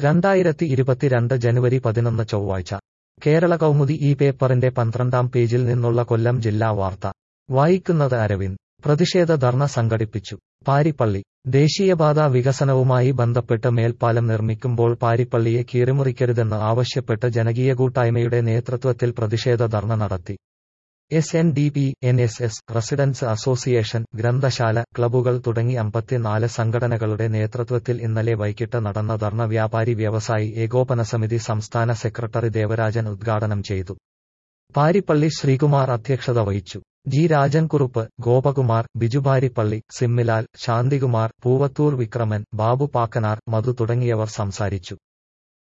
രണ്ടായിരത്തി ഇരുപത്തിരണ്ട് ജനുവരി പതിനൊന്ന് ചൊവ്വാഴ്ച കേരള കൗമുദി ഈ പേപ്പറിന്റെ പന്ത്രണ്ടാം പേജിൽ നിന്നുള്ള കൊല്ലം ജില്ലാ വാർത്ത വായിക്കുന്നത് അരവിന്ദ് പ്രതിഷേധ ധർണ സംഘടിപ്പിച്ചു പാരിപ്പള്ളി ദേശീയപാത വികസനവുമായി ബന്ധപ്പെട്ട് മേൽപ്പാലം നിർമ്മിക്കുമ്പോൾ പാരിപ്പള്ളിയെ കീറിമുറിക്കരുതെന്ന് ആവശ്യപ്പെട്ട് ജനകീയ കൂട്ടായ്മയുടെ നേതൃത്വത്തിൽ പ്രതിഷേധ ധർണ നടത്തി S N D P N S S residents association ഗ്രന്ഥശാല ക്ലബ്ബുകൾ തുടങ്ങി അമ്പത്തിനാല് സംഘടനകളുടെ നേതൃത്വത്തിൽ ഇന്നലെ വൈകിട്ട് നടന്ന ധർണ വ്യാപാരി വ്യവസായി ഏകോപന സമിതി സംസ്ഥാന സെക്രട്ടറി ദേവരാജൻ ഉദ്ഘാടനം ചെയ്തു പാരിപ്പള്ളി ശ്രീകുമാർ അധ്യക്ഷത വഹിച്ചു ജി രാജൻകുറുപ്പ് ഗോപകുമാർ ബിജുപാരിപ്പള്ളി സിമ്മിലാൽ ശാന്തികുമാർ പൂവത്തൂർ വിക്രമൻ ബാബു പാക്കനാർ മധു തുടങ്ങിയവർ സംസാരിച്ചു